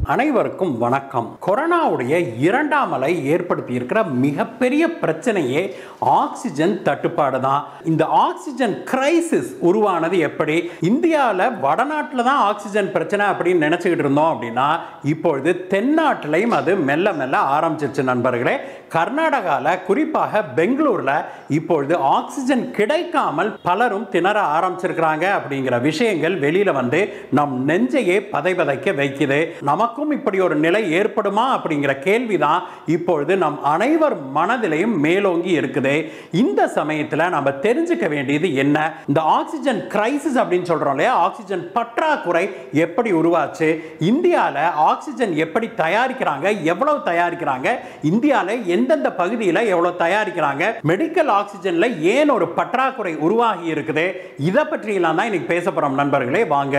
அனைவருக்கும் வணக்கம் கொரோனாவுடைய இரண்டாம் அலை ஏற்படுத்தி இருக்கிற மிகப்பெரிய பிரச்சனையே ஆக்சிஜன் தட்டுப்பாடு தான் இந்த ஆக்சிஜன் கிரைசிஸ் உருவானது எப்படி இந்தியாவில் வடநாட்டில் தான் ஆக்சிஜன் பிரச்சனை அப்படின்னு நினச்சிக்கிட்டு இருந்தோம் அப்படின்னா இப்பொழுது தென்னாட்டிலையும் அது மெல்ல மெல்ல ஆரம்பிச்சிருச்சு நண்பர்களே கர்நாடகாவில் குறிப்பாக பெங்களூரில் இப்பொழுது ஆக்சிஜன் கிடைக்காமல் பலரும் திணற ஆரம்பிச்சிருக்கிறாங்க அப்படிங்கிற விஷயங்கள் வெளியில வந்து நம் நெஞ்சையே பதைபதைக்க வைக்குது நமக்கும் இப்படி ஒரு நிலை ஏற்படுமா அப்படிங்கிற கேள்விதான் இப்பொழுது நம் அனைவர் மனதிலையும் மேலோங்கி இருக்குது இந்த சமயத்தில் நம்ம தெரிஞ்சுக்க வேண்டியது என்ன இந்த ஆக்சிஜன் கிரைசிஸ் அப்படின்னு சொல்றோம் இல்லையா ஆக்சிஜன் பற்றாக்குறை எப்படி உருவாச்சு இந்தியாவில் ஆக்சிஜன் எப்படி தயாரிக்கிறாங்க எவ்வளவு தயாரிக்கிறாங்க இந்தியாவில் எந்தெந்த பகுதியில் எவ்வளவு தயாரிக்கிறாங்க மெடிக்கல் ஆக்சிஜன்ல ஏன் ஒரு பற்றாக்குறை உருவாகி இருக்குது இதை பற்றியெல்லாம் தான் இன்னைக்கு பேச போறோம் நண்பர்களே வாங்க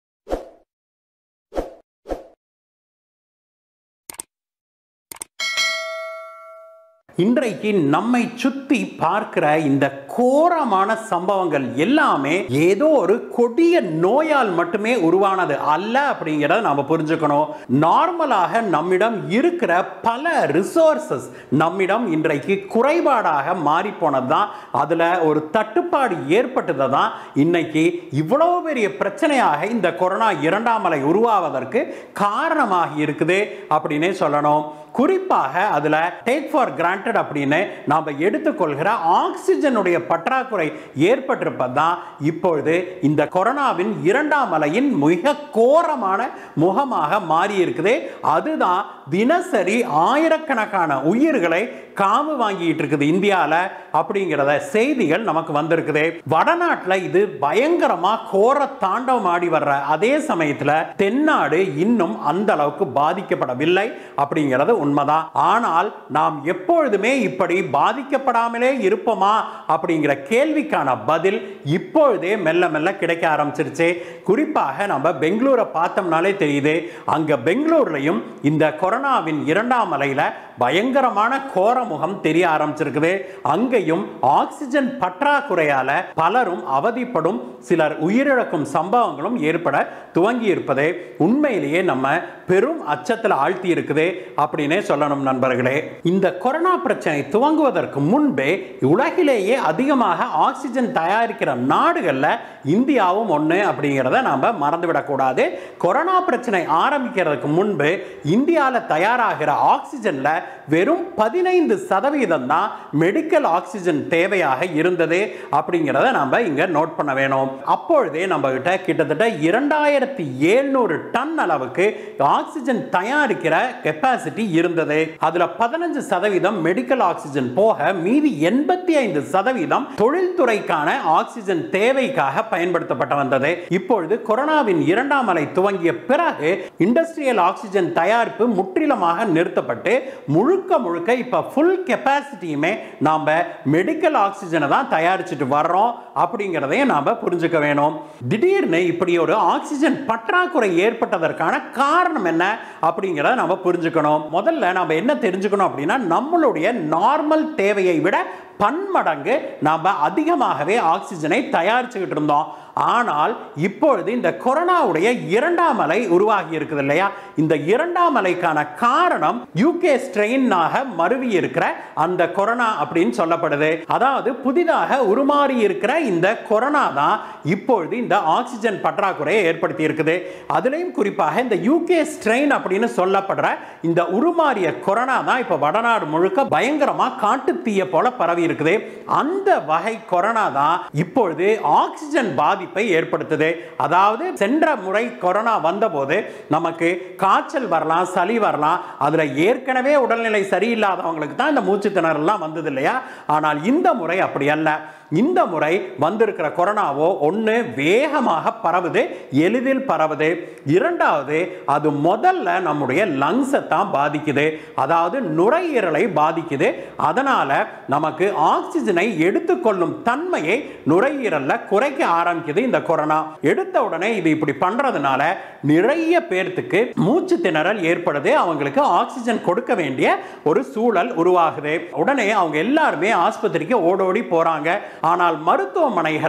இன்றைக்கு நம்மை சுத்தி பார்க்கிற இந்த கோரமான சம்பவங்கள் எல்லாமே ஏதோ ஒரு கொடிய நோயால் மட்டுமே உருவானது அல்ல அப்படிங்கிறத நாம புரிஞ்சுக்கணும் நார்மலாக நம்மிடம் இருக்கிற பல ரிசோர்சஸ் நம்மிடம் இன்றைக்கு குறைபாடாக மாறி போனது தான் அதுல ஒரு தட்டுப்பாடு ஏற்பட்டது தான் இன்னைக்கு இவ்வளவு பெரிய பிரச்சனையாக இந்த கொரோனா இரண்டாம் அலை உருவாவதற்கு காரணமாக இருக்குது அப்படின்னே சொல்லணும் குறிப்பாக அதில் டேக் ஃபார் கிராண்டட் அப்படின்னு நாம் எடுத்துக்கொள்கிற ஆக்சிஜனுடைய பற்றாக்குறை ஏற்பட்டிருப்பது தான் இப்பொழுது இந்த கொரோனாவின் இரண்டாம் அலையின் மிக கோரமான முகமாக மாறி இருக்குது அதுதான் தினசரி ஆயிரக்கணக்கான உயிர்களை காவு வாங்கிட்டு இருக்குது இந்தியாவில் அப்படிங்கிறத செய்திகள் நமக்கு வந்திருக்குது வடநாட்டில் இது பயங்கரமா கோர தாண்டவம் ஆடி வர்ற அதே சமயத்தில் தென்னாடு இன்னும் அந்த அளவுக்கு பாதிக்கப்படவில்லை அப்படிங்கிறது உண்மைதான் ஆனால் நாம் எப்பொழுதுமே இப்படி பாதிக்கப்படாமலே இருப்போமா அப்படிங்கிற கேள்விக்கான பதில் இப்பொழுதே மெல்ல மெல்ல கிடைக்க ஆரம்பிச்சிருச்சு குறிப்பாக நம்ம பெங்களூரை பார்த்தோம்னாலே தெரியுது அங்க பெங்களூர்லையும் இந்த கொரோனாவின் இரண்டாம் அலையில பயங்கரமான கோரமுகம் தெரிய ஆரம்பிச்சிருக்குது அங்கேயும் ஆக்சிஜன் பற்றாக்குறையால பலரும் அவதிப்படும் சிலர் உயிரிழக்கும் சம்பவங்களும் ஏற்பட துவங்கி இருப்பது உண்மையிலேயே நம்ம பெரும் அச்சத்தில் ஆழ்த்தி இருக்குது அப்படின்னே சொல்லணும் நண்பர்களே இந்த கொரோனா பிரச்சனை துவங்குவதற்கு முன்பே உலகிலேயே அதிகமாக ஆக்சிஜன் தயாரிக்கிற நாடுகளில் இந்தியாவும் ஒன்று அப்படிங்கிறத நாம் மறந்துவிடக்கூடாது கொரோனா பிரச்சனை ஆரம்பிக்கிறதுக்கு முன்பு இந்தியாவில் தயாராகிற ஆக்சிஜனில் வெறும் பதினைந்து சதவீதம் தான் மெடிக்கல் ஆக்சிஜன் தேவையாக இருந்தது அப்படிங்கிறத நம்ம இங்க நோட் பண்ண வேணும் அப்பொழுதே நம்ம கிட்ட கிட்டத்தட்ட இரண்டாயிரத்தி எழுநூறு டன் அளவுக்கு ஆக்சிஜன் தயாரிக்கிற கெப்பாசிட்டி இருந்தது அதுல பதினஞ்சு சதவீதம் மெடிக்கல் ஆக்சிஜன் போக மீதி எண்பத்தி ஐந்து சதவீதம் தொழில்துறைக்கான ஆக்சிஜன் தேவைக்காக பயன்படுத்தப்பட்டு வந்தது இப்பொழுது கொரோனாவின் இரண்டாம் அலை துவங்கிய பிறகு இண்டஸ்ட்ரியல் ஆக்சிஜன் தயாரிப்பு முற்றிலுமாக நிறுத்தப்பட்டு முழுக்க முழுக்க இப்ப ஃபுல் கெப்பாசிட்டியுமே நாம மெடிக்கல் ஆக்சிஜனை தான் தயாரிச்சுட்டு வர்றோம் அப்படிங்கிறதையும் நாம புரிஞ்சுக்க வேணும் திடீர்னு இப்படி ஒரு ஆக்சிஜன் பற்றாக்குறை ஏற்பட்டதற்கான காரணம் என்ன அப்படிங்கிறத நம்ம புரிஞ்சுக்கணும் முதல்ல நம்ம என்ன தெரிஞ்சுக்கணும் அப்படின்னா நம்மளுடைய நார்மல் தேவையை விட பன்மடங்கு நாம் அதிகமாகவே ஆக்சிஜனை தயாரிச்சுக்கிட்டு இருந்தோம் ஆனால் இப்பொழுது இந்த கொரோனாவுடைய இரண்டாம் அலை உருவாகி இருக்குது இல்லையா இந்த இரண்டாம் அலைக்கான காரணம் யூகே ஸ்ட்ரெயினாக மருவி இருக்கிற அந்த கொரோனா அப்படின்னு சொல்லப்படுது அதாவது புதிதாக உருமாறி இருக்கிற இந்த கொரோனா தான் இப்பொழுது இந்த ஆக்சிஜன் பற்றாக்குறையை ஏற்படுத்தி இருக்குது அதுலேயும் குறிப்பாக இந்த யூகே ஸ்ட்ரெயின் அப்படின்னு சொல்லப்படுற இந்த உருமாறிய கொரோனா தான் இப்போ வடநாடு முழுக்க பயங்கரமாக காட்டு தீய போல பரவி இருக்குது அந்த வகை கொரோனா தான் இப்பொழுது ஆக்சிஜன் பாதிப்பை ஏற்படுத்துது அதாவது சென்ற முறை கொரோனா வந்தபோது நமக்கு காய்ச்சல் வரலாம் சளி வரலாம் அதுல ஏற்கனவே உடல்நிலை சரியில்லாதவங்களுக்கு தான் இந்த மூச்சு திணறலாம் வந்தது இல்லையா ஆனால் இந்த முறை அப்படி அல்ல இந்த முறை வந்திருக்கிற கொரோனாவோ ஒன்று வேகமாக பரவுது எளிதில் பரவுது இரண்டாவது அது முதல்ல நம்முடைய லங்ஸை தான் பாதிக்குது அதாவது நுரையீரலை பாதிக்குது அதனால நமக்கு ஆக்சிஜனை எடுத்துக்கொள்ளும் தன்மையை நுரையீரல்ல குறைக்க ஆரம்பிக்குது இந்த கொரோனா எடுத்த உடனே இது இப்படி பண்றதுனால நிறைய பேர்த்துக்கு மூச்சு திணறல் ஏற்படுது அவங்களுக்கு ஆக்சிஜன் கொடுக்க வேண்டிய ஒரு சூழல் உருவாகுது உடனே அவங்க எல்லாருமே ஆஸ்பத்திரிக்கு ஓடோடி போறாங்க ஆனால் மருத்துவமனைகள்ல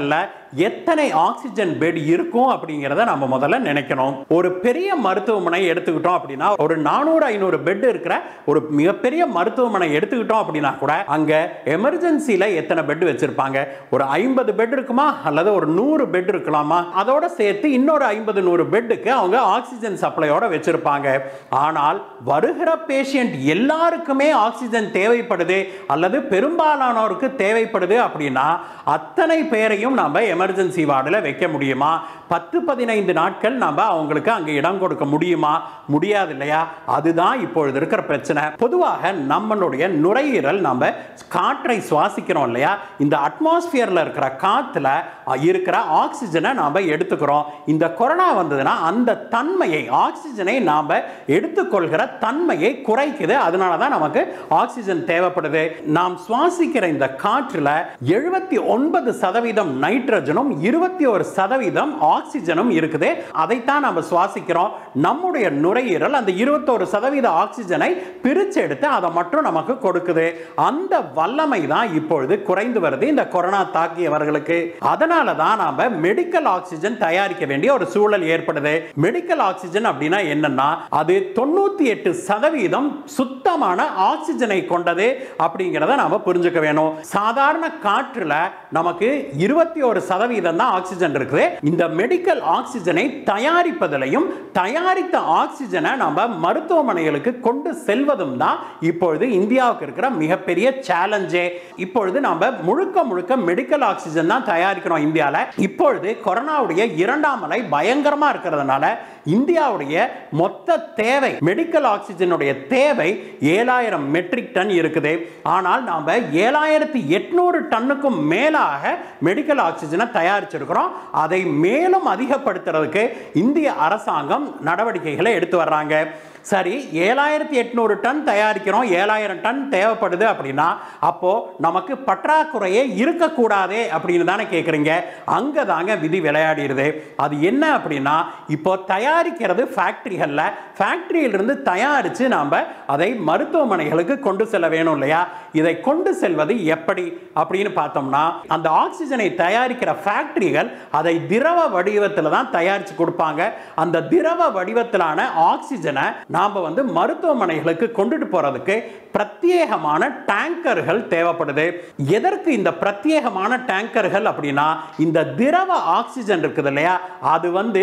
எத்தனை ஆக்சிஜன் பெட் இருக்கும் அப்படிங்கிறத நம்ம முதல்ல நினைக்கணும் ஒரு பெரிய மருத்துவமனை எடுத்துக்கிட்டோம் அப்படின்னா ஒரு நானூறு ஐநூறு பெட் இருக்கிற ஒரு மிகப்பெரிய மருத்துவமனை எடுத்துக்கிட்டோம் அப்படின்னா கூட அங்க எமர்ஜென்சில எத்தனை பெட் வச்சிருப்பாங்க ஒரு ஐம்பது பெட் இருக்குமா அல்லது ஒரு நூறு பெட் இருக்கலாமா அதோட சேர்த்து இன்னொரு ஐம்பது நூறு பெட்டுக்கு அவங்க ஆக்சிஜன் சப்ளையோட வச்சிருப்பாங்க ஆனால் வருகிற பேஷண்ட் எல்லாருக்குமே ஆக்சிஜன் தேவைப்படுது அல்லது பெரும்பாலானோருக்கு தேவைப்படுது அப்படின்னா அத்தனை பேரையும் நம்ம எமர்ஜென்சி வார்டில் வைக்க முடியுமா பத்து பதினைந்து நாட்கள் நம்ம அவங்களுக்கு அங்கே இடம் கொடுக்க முடியுமா முடியாது இல்லையா அதுதான் இப்பொழுது இருக்கிற பிரச்சனை பொதுவாக நம்மளுடைய நுரையீரல் நம்ம காற்றை சுவாசிக்கிறோம் இல்லையா இந்த அட்மாஸ்பியரில் இருக்கிற காற்றுல இருக்கிற ஆக்சிஜனை நாம் எடுத்துக்கிறோம் இந்த கொரோனா வந்ததுன்னா அந்த தன்மையை ஆக்சிஜனை நாம் எடுத்துக்கொள்கிற தன்மையை குறைக்குது அதனால தான் நமக்கு ஆக்சிஜன் தேவைப்படுது நாம் சுவாசிக்கிற இந்த காற்றில் எழுபத்தி ஒன்பது சதவீதம் நைட்ரஜனும் இருபத்தி ஒரு சதவீதம் ஆக்சிஜனும் இருக்குது அதைத்தான் நம்ம சுவாசிக்கிறோம் நம்முடைய நுரையீரல் அந்த இருபத்தோரு சதவீத ஆக்சிஜனை பிரித்து எடுத்து அதை மட்டும் நமக்கு கொடுக்குது அந்த வல்லமை தான் இப்பொழுது குறைந்து வருது இந்த கொரோனா தாக்கியவர்களுக்கு அதனால தான் நாம மெடிக்கல் ஆக்சிஜன் தயாரிக்க வேண்டிய ஒரு சூழல் ஏற்படுது மெடிக்கல் ஆக்சிஜன் அப்படின்னா என்னன்னா அது தொண்ணூத்தி எட்டு சதவீதம் சுத்தமான ஆக்சிஜனை கொண்டது அப்படிங்கிறத நாம புரிஞ்சுக்க வேணும் சாதாரண காற்றுல நமக்கு இருபத்தி ஒரு சதவீதம் தான் ஆக்சிஜன் இருக்குது இந்த மெடிக்கல் ஆக்சிஜனை தயாரிப்பதிலையும் தயாரித்த ஆக்சிஜனை நம்ம மருத்துவமனைகளுக்கு கொண்டு செல்வதும் தான் இப்பொழுது இந்தியாவுக்கு இருக்கிற மிகப்பெரிய சேலஞ்சே இப்பொழுது நம்ம முழுக்க முழுக்க மெடிக்கல் ஆக்சிஜன் தான் தயாரிக்கிறோம் இந்தியாவில் இப்பொழுது கொரோனாவுடைய இரண்டாம் அலை பயங்கரமா இருக்கிறதுனால இந்தியாவுடைய மொத்த தேவை மெடிக்கல் ஆக்சிஜனுடைய தேவை ஏழாயிரம் மெட்ரிக் டன் இருக்குது ஆனால் நாம ஏழாயிரத்தி எட்நூறு டன்னுக்கும் மேலாக மெடிக்கல் ஆக்சிஜனை தயாரிச்சிருக்கிறோம் அதை மேலும் அதிகப்படுத்துறதுக்கு இந்திய அரசாங்கம் நடவடிக்கைகளை எடுத்து வர்றாங்க சரி ஏழாயிரத்தி எட்நூறு டன் தயாரிக்கிறோம் ஏழாயிரம் டன் தேவைப்படுது அப்படின்னா அப்போ நமக்கு பற்றாக்குறையே இருக்கக்கூடாதே அப்படின்னு தானே கேட்குறீங்க அங்கே தாங்க விதி விளையாடிடுது அது என்ன அப்படின்னா இப்போ தயாரிக்கிறது ஃபேக்ட்ரிகளில் ஃபேக்ட்ரியிலிருந்து தயாரித்து நாம் அதை மருத்துவமனைகளுக்கு கொண்டு செல்ல வேணும் இல்லையா இதை கொண்டு செல்வது எப்படி அப்படின்னு பார்த்தோம்னா அந்த ஆக்சிஜனை தயாரிக்கிற ஃபேக்ட்ரிகள் அதை திரவ வடிவத்தில் தான் தயாரித்து கொடுப்பாங்க அந்த திரவ வடிவத்திலான ஆக்சிஜனை நாம் வந்து மருத்துவமனைகளுக்கு கொண்டுட்டு போகிறதுக்கு பிரத்யேகமான டேங்கர்கள் தேவைப்படுது எதற்கு இந்த பிரத்யேகமான டேங்கர்கள் அப்படின்னா இந்த திரவ ஆக்சிஜன் இருக்குது இல்லையா அது வந்து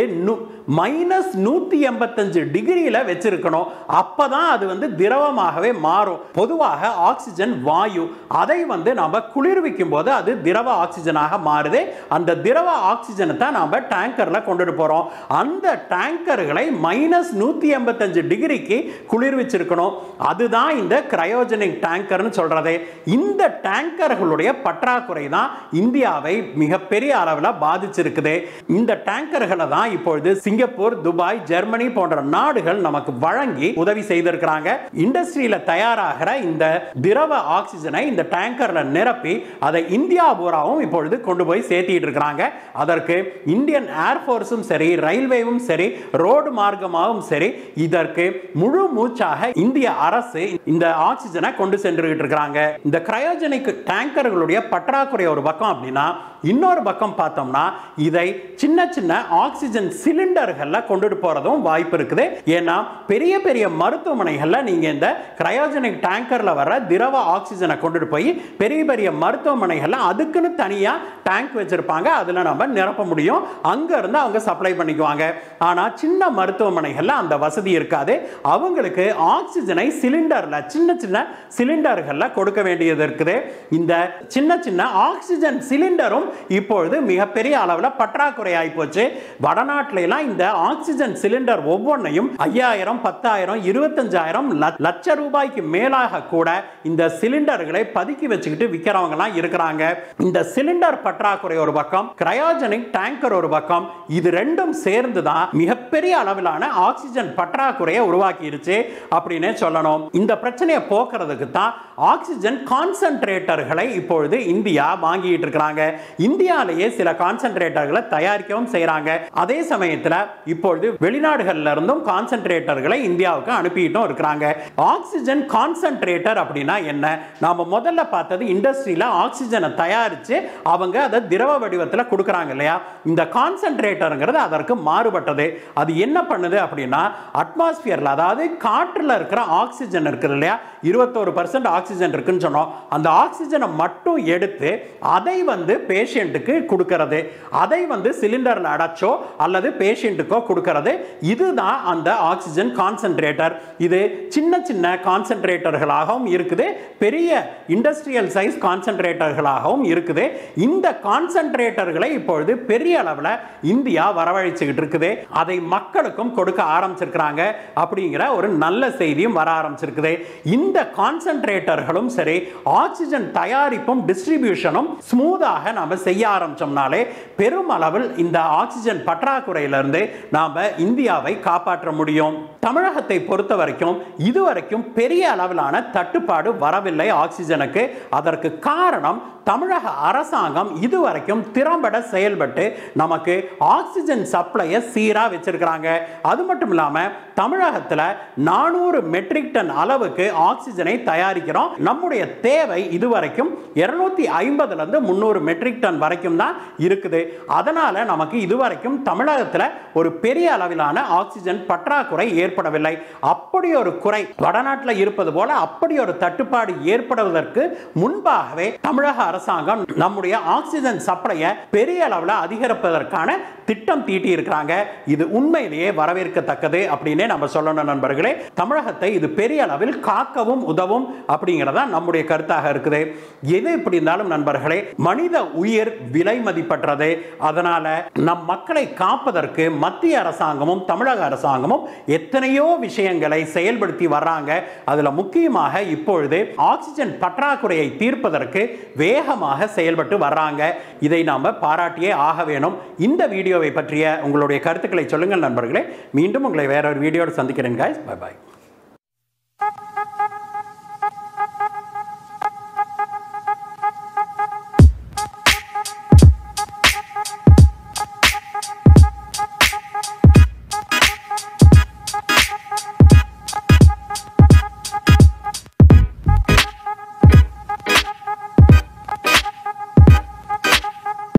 மைனஸ் நூற்றி எண்பத்தஞ்சு டிகிரியில் வச்சிருக்கணும் அப்பதான் அது வந்து திரவமாகவே மாறும் பொதுவாக ஆக்சிஜன் வாயு அதை வந்து நம்ம குளிர்விக்கும் போது அது திரவ ஆக்சிஜனாக மாறுது அந்த திரவ ஆக்சிஜனை தான் நம்ம டேங்கர்ல கொண்டுட்டு போறோம் அந்த டேங்கர்களை மைனஸ் நூற்றி எண்பத்தஞ்சு டிகிரிக்கு குளிர்விச்சிருக்கணும் அதுதான் இந்த கிரையோஜெனிக் டேங்கர்னு சொல்றது இந்த டேங்கர்களுடைய பற்றாக்குறை தான் இந்தியாவை மிகப்பெரிய அளவில் பாதிச்சிருக்குது இந்த டேங்கர்களை தான் இப்பொழுது சிங்கப்பூர் துபாய் ஜெர்மனி போன்ற நாடுகள் நமக்கு வழங்கி உதவி செய்திருக்கிறாங்க இண்டஸ்ட்ரியில தயாராகிற இந்த திரவ ஆக்சிஜனை இந்த டேங்கர்ல நிரப்பி அதை இந்தியா பூராவும் இப்பொழுது கொண்டு போய் சேர்த்திட்டு இருக்கிறாங்க அதற்கு இந்தியன் ஏர்ஃபோர்ஸும் சரி ரயில்வேவும் சரி ரோடு மார்க்கமாகவும் சரி இதற்கு முழு மூச்சாக இந்திய அரசு இந்த ஆக்சிஜனை கொண்டு சென்றுகிட்டு இருக்கிறாங்க இந்த கிரையோஜெனிக் டேங்கர்களுடைய பற்றாக்குறை ஒரு பக்கம் அப்படின்னா இன்னொரு பக்கம் பார்த்தோம்னா இதை சின்ன சின்ன ஆக்சிஜன் சிலிண்டர்கள்ல கொண்டுட்டு போறதும் வாய்ப்பு இருக்குது ஏன்னா பெரிய பெரிய மருத்துவமனைகள்ல நீங்க இந்த கிரையோஜெனிக் டேங்கர்ல வர திரவ ஆக்சிஜனை கொண்டுட்டு போய் பெரிய பெரிய மருத்துவமனைகள்ல அதுக்குன்னு தனியா டேங்க் வச்சிருப்பாங்க அதுல நம்ம நிரப்ப முடியும் அங்க இருந்து அவங்க சப்ளை பண்ணிக்குவாங்க ஆனா சின்ன மருத்துவமனைகள்ல அந்த வசதி இருக்காது அவங்களுக்கு ஆக்சிஜனை சிலிண்டர்ல சின்ன சின்ன சிலிண்டர்கள்ல கொடுக்க வேண்டியது இருக்குது இந்த சின்ன சின்ன ஆக்சிஜன் சிலிண்டரும் இப்பொழுது மிகப்பெரிய அளவில் பற்றாக்குறை ஆயிப்போச்சு வடநாட்டில எல்லாம் இந்த ஆக்சிஜன் சிலிண்டர் ஒவ்வொன்றையும் ஐயாயிரம் பத்தாயிரம் இருபத்தஞ்சாயிரம் லட்ச ரூபாய்க்கு மேலாக கூட இந்த சிலிண்டர்களை பதுக்கி வச்சுக்கிட்டு விற்கிறவங்கலாம் இருக்கிறாங்க இந்த சிலிண்டர் பற்றாக்குறை ஒரு பக்கம் கிரையோஜெனிக் டேங்கர் ஒரு பக்கம் இது ரெண்டும் சேர்ந்து தான் மிகப்பெரிய அளவிலான ஆக்சிஜன் பற்றாக்குறையை உருவாக்கிருச்சு அப்படின்னே சொல்லணும் இந்த பிரச்சனையை போக்குறதுக்கு தான் ஆக்சிஜன் கான்சென்ட்ரேட்டர்களை இப்பொழுது இந்தியா வாங்கிட்டு இருக்கிறாங்க இந்தியாவிலேயே சில கான்சென்ட்ரேட்டர்களை தயாரிக்கவும் செய்றாங்க அதே சமயத்துல இப்பொழுது வெளிநாடுகள்ல இருந்தும் கான்சென்ட்ரேட்டர்களை இந்தியாவுக்கு அனுப்பிட்டும் இருக்கிறாங்க ஆக்சிஜன் கான்சென்ட்ரேட்டர் அப்படின்னா என்ன நாம முதல்ல பார்த்தது இண்டஸ்ட்ரியில ஆக்சிஜனை தயாரிச்சு அவங்க அதை திரவ வடிவத்தில் கொடுக்குறாங்க இல்லையா இந்த கான்சென்ட்ரேட்டருங்கிறது அதற்கு மாறுபட்டது அது என்ன பண்ணுது அப்படின்னா அட்மாஸ்பியர்ல அதாவது காற்றுல இருக்கிற ஆக்சிஜன் இருக்குது இல்லையா இருபத்தோரு பர்சன்ட் ஆக்சிஜன் இருக்குன்னு சொன்னோம் அந்த ஆக்சிஜனை மட்டும் எடுத்து அதை வந்து பேஷண்ட்டுக்கு கொடுக்கறது அதை வந்து சிலிண்டரில் அடைச்சோ அல்லது பேஷண்ட்டுக்கோ கொடுக்கறது இதுதான் அந்த ஆக்சிஜன் கான்சென்ட்ரேட்டர் இது சின்ன சின்ன கான்சென்ட்ரேட்டர்களாகவும் இருக்குது பெரிய இண்டஸ்ட்ரியல் சைஸ் கான்சென்ட்ரேட்டர்களாகவும் இருக்குது இந்த கான்சென்ட்ரேட்டர்களை இப்பொழுது பெரிய அளவில் இந்தியா வரவழைச்சுக்கிட்டு இருக்குது அதை மக்களுக்கும் கொடுக்க ஆரம்பிச்சிருக்கிறாங்க அப்படிங்கிற ஒரு நல்ல செய்தியும் வர ஆரம்பிச்சிருக்குது இந்த கான்சென்ட்ரேட்டர்களும் சரி ஆக்சிஜன் தயாரிப்பும் டிஸ்ட்ரிபியூஷனும் ஸ்மூத்தாக நாம செய்ய ஆரம்பிச்சோம்னாலே பெரும் அளவில் இந்த ஆக்சிஜன் பற்றாக்குறையிலிருந்து நாம இந்தியாவை காப்பாற்ற முடியும் தமிழகத்தை பொறுத்த வரைக்கும் இதுவரைக்கும் பெரிய அளவிலான தட்டுப்பாடு வரவில்லை ஆக்சிஜனுக்கு அதற்கு காரணம் தமிழக அரசாங்கம் இதுவரைக்கும் திறம்பட செயல்பட்டு நமக்கு ஆக்சிஜன் சப்ளையை சீராக வச்சிருக்கிறாங்க அது மட்டும் இல்லாமல் தமிழகத்தில் நானூறு மெட்ரிக் டன் அளவுக்கு ஆக்சிஜனை தயாரிக்கிறோம் நம்முடைய தேவை இதுவரைக்கும் இருநூத்தி ஐம்பதுலேருந்து முந்நூறு மெட்ரிக் டன் வரைக்கும் தான் இருக்குது அதனால நமக்கு இதுவரைக்கும் தமிழகத்தில் ஒரு பெரிய அளவிலான ஆக்சிஜன் பற்றாக்குறை ஏற்படவில்லை அப்படி ஒரு குறை வடநாட்டில் இருப்பது போல அப்படி ஒரு தட்டுப்பாடு ஏற்படுவதற்கு முன்பாகவே தமிழக அரசாங்கம் நம்முடைய ஆக்சிஜன் சப்ளையை பெரிய அளவில் அதிகரிப்பதற்கான திட்டம் தீட்டி இருக்கிறாங்க இது உண்மையிலேயே வரவேற்கத்தக்கது அப்படின்னே நம்ம சொல்லணும் நண்பர்களே தமிழகத்தை இது பெரிய அளவில் காக்கவும் உதவும் அப்படிங்கிறதா நம்முடைய கருத்தாக இருக்குது எது இப்படி இருந்தாலும் நண்பர்களே மனித உயிர் விலை மதிப்பற்றது அதனால நம் மக்களை காப்பதற்கு மத்திய அரசாங்கமும் தமிழக அரசாங்கமும் எத்தனையோ விஷயங்களை செயல்படுத்தி வர்றாங்க அதுல முக்கியமாக இப்பொழுது ஆக்சிஜன் பற்றாக்குறையை தீர்ப்பதற்கு வேகமாக செயல்பட்டு வர்றாங்க இதை நாம பாராட்டியே ஆக வேணும் இந்த வீடியோவை பற்றிய உங்களுடைய கருத்துக்களை சொல்லுங்கள் நண்பர்களே மீண்டும் உங்களை வேற ஒரு வீடியோடு சந்திக்கிறேன் guys. bye பாய்